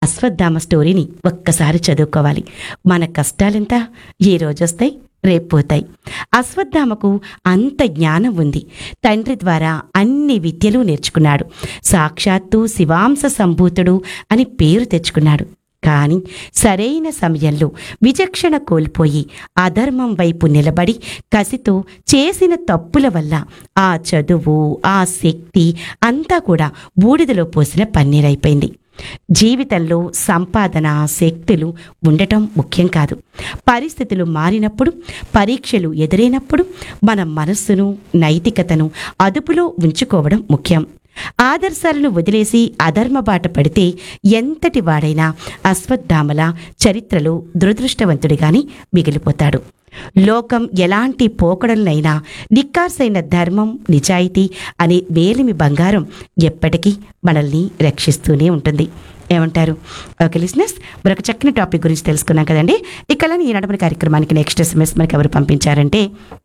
అశ్వత్థామ స్టోరీని ఒక్కసారి చదువుకోవాలి మన కష్టాలెంత ఏ రోజొస్తాయి రేపు పోతాయి అశ్వత్థామకు అంత జ్ఞానం ఉంది తండ్రి ద్వారా అన్ని విద్యలు నేర్చుకున్నాడు సాక్షాత్తు శివాంశ సంభూతుడు అని పేరు తెచ్చుకున్నాడు కానీ సరైన సమయంలో విచక్షణ కోల్పోయి అధర్మం వైపు నిలబడి కసితో చేసిన తప్పుల వల్ల ఆ చదువు ఆ శక్తి అంతా కూడా బూడిదలో పోసిన పన్నీరైపోయింది జీవితంలో సంపాదన శక్తులు ఉండటం ముఖ్యం కాదు పరిస్థితులు మారినప్పుడు పరీక్షలు ఎదురైనప్పుడు మన మనస్సును నైతికతను అదుపులో ఉంచుకోవడం ముఖ్యం ఆదర్శాలను వదిలేసి అధర్మ బాట పడితే ఎంతటి వాడైనా అశ్వత్థామల చరిత్రలో దురదృష్టవంతుడిగాని మిగిలిపోతాడు లోకం ఎలాంటి పోకడలనైనా నిక్కార్సైన ధర్మం నిజాయితీ అనే వేలిమి బంగారం ఎప్పటికీ మనల్ని రక్షిస్తూనే ఉంటుంది ఏమంటారు ఓకే లిసినర్స్ మరొక చక్కని టాపిక్ గురించి తెలుసుకున్నాం కదండి ఇక్కడ ఈనాడు మన కార్యక్రమానికి నెక్స్ట్ ఎస్ఎంఎస్ మనకి ఎవరు పంపించారంటే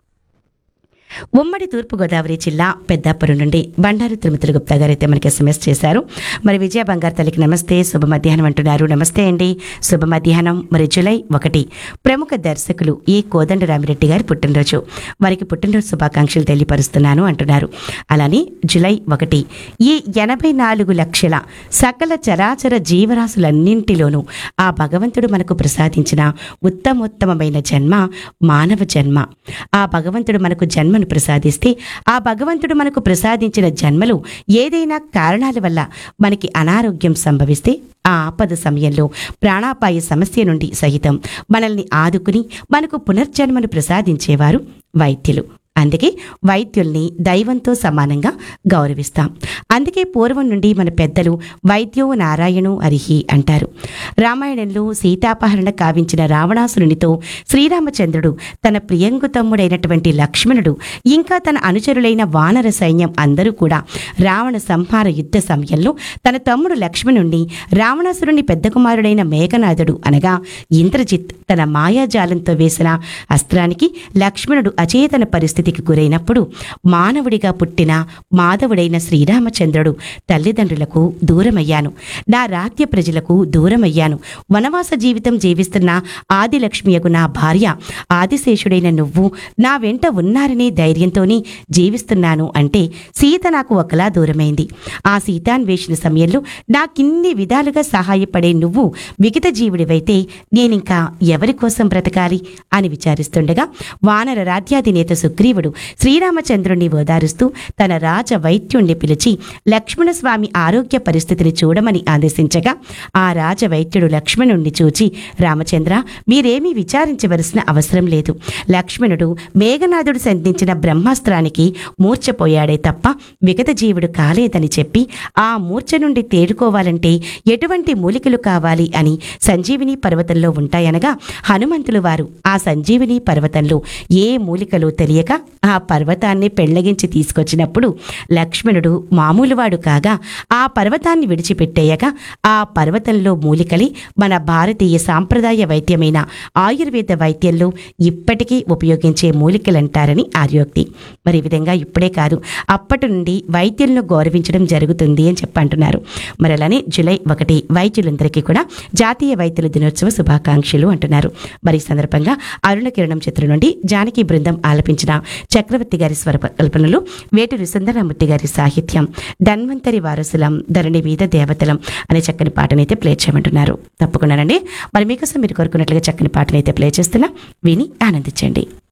ఉమ్మడి తూర్పుగోదావరి జిల్లా పెద్దాపురం నుండి బండారు తిరుమతుల గుప్తా గారు అయితే మనకి ఎస్ఎంఎస్ చేశారు మరి విజయ బంగారు తల్లికి నమస్తే శుభ మధ్యాహ్నం అంటున్నారు నమస్తే అండి శుభ మధ్యాహ్నం మరి జూలై ఒకటి ప్రముఖ దర్శకులు ఈ కోదండరామిరెడ్డి గారి పుట్టినరోజు వారికి పుట్టినరోజు శుభాకాంక్షలు తెలియపరుస్తున్నాను అంటున్నారు అలానే జూలై ఒకటి ఈ ఎనభై నాలుగు లక్షల సకల చరాచర జీవరాశులన్నింటిలోనూ ఆ భగవంతుడు మనకు ప్రసాదించిన ఉత్తమోత్తమమైన జన్మ మానవ జన్మ ఆ భగవంతుడు మనకు జన్మను ప్రసాదిస్తే ఆ భగవంతుడు మనకు ప్రసాదించిన జన్మలో ఏదైనా కారణాల వల్ల మనకి అనారోగ్యం సంభవిస్తే ఆ ఆపద సమయంలో ప్రాణాపాయ సమస్య నుండి సహితం మనల్ని ఆదుకుని మనకు పునర్జన్మను ప్రసాదించేవారు వైద్యులు అందుకే వైద్యుల్ని దైవంతో సమానంగా గౌరవిస్తాం అందుకే పూర్వం నుండి మన పెద్దలు వైద్యో నారాయణు అరిహి అంటారు రామాయణంలో సీతాపహరణ కావించిన రావణాసురునితో శ్రీరామచంద్రుడు తన ప్రియంగు తమ్ముడైనటువంటి లక్ష్మణుడు ఇంకా తన అనుచరులైన వానర సైన్యం అందరూ కూడా రావణ సంహార యుద్ధ సమయంలో తన తమ్ముడు లక్ష్మణుణ్ణి రావణాసురుని పెద్ద కుమారుడైన మేఘనాథుడు అనగా ఇంద్రజిత్ తన మాయాజాలంతో వేసిన అస్త్రానికి లక్ష్మణుడు అచేతన పరిస్థితికి గురైనప్పుడు మానవుడిగా పుట్టిన మాధవుడైన శ్రీరామచంద్రుడు తల్లిదండ్రులకు దూరమయ్యాను నా రాజ్య ప్రజలకు దూరమయ్యాను వనవాస జీవితం జీవిస్తున్న ఆదిలక్ష్మియకు నా భార్య ఆదిశేషుడైన నువ్వు నా వెంట ఉన్నారనే ధైర్యంతోనే జీవిస్తున్నాను అంటే సీత నాకు ఒకలా దూరమైంది ఆ సీతాన్వేషణ సమయంలో నాకిన్ని విధాలుగా సహాయపడే నువ్వు మిగతా జీవుడివైతే నేనింకా ఎవరి కోసం బ్రతకాలి అని విచారిస్తుండగా వానర రాజ్యాధినేత సుగ్రీవుడు శ్రీరామచంద్రుణ్ణి ఓదారుస్తూ తన రాజ వైద్యుణ్ణి పిలిచి లక్ష్మణస్వామి ఆరోగ్య పరిస్థితిని చూడమని ఆదేశించగా ఆ రాజ వైద్యుడు లక్ష్మణుణ్ణి చూచి రామచంద్ర మీరేమీ విచారించవలసిన అవసరం లేదు లక్ష్మణుడు మేఘనాథుడు సంధించిన బ్రహ్మాస్త్రానికి మూర్ఛపోయాడే తప్ప విగత జీవుడు కాలేదని చెప్పి ఆ మూర్ఛ నుండి తేరుకోవాలంటే ఎటువంటి మూలికలు కావాలి అని సంజీవిని పర్వతంలో ఉంటాయనగా హనుమంతులు వారు ఆ సంజీవిని పర్వతంలో ఏ మూలికలు తెలియక ఆ పర్వతాన్ని పెళ్లగించి తీసుకొచ్చినప్పుడు లక్ష్మణుడు మామూలువాడు కాగా ఆ పర్వతాన్ని విడిచిపెట్టేయగా ఆ పర్వతంలో మూలికలి మన భారతీయ సాంప్రదాయ వైద్యమైన ఆయుర్వేద వైద్యంలో ఇప్పటికీ ఉపయోగించే మూలికలంటారని ఆర్యోక్తి మరి ఈ విధంగా ఇప్పుడే కాదు అప్పటి నుండి వైద్యులను గౌరవించడం జరుగుతుంది అని చెప్పి అంటున్నారు మరి అలానే జూలై ఒకటి వైద్యులందరికీ కూడా జాతీయ వైద్యుల దినోత్సవ శుభాకాంక్షలు అంటున్నారు మరి ఈ సందర్భంగా అరుణ కిరణం చిత్రం నుండి జానకి బృందం ఆలపించిన చక్రవర్తి గారి స్వర కల్పనలు వేటూరి సుందరమూర్తి గారి సాహిత్యం ధన్వంతరి వారసులం ధరణి మీద దేవతలం అనే చక్కని పాటనైతే ప్లే చేయమంటున్నారు తప్పకుండానండి మరి మీకోసం మీరు కోరుకున్నట్లుగా చక్కని పాటనైతే ప్లే చేస్తున్నా విని ఆనందించండి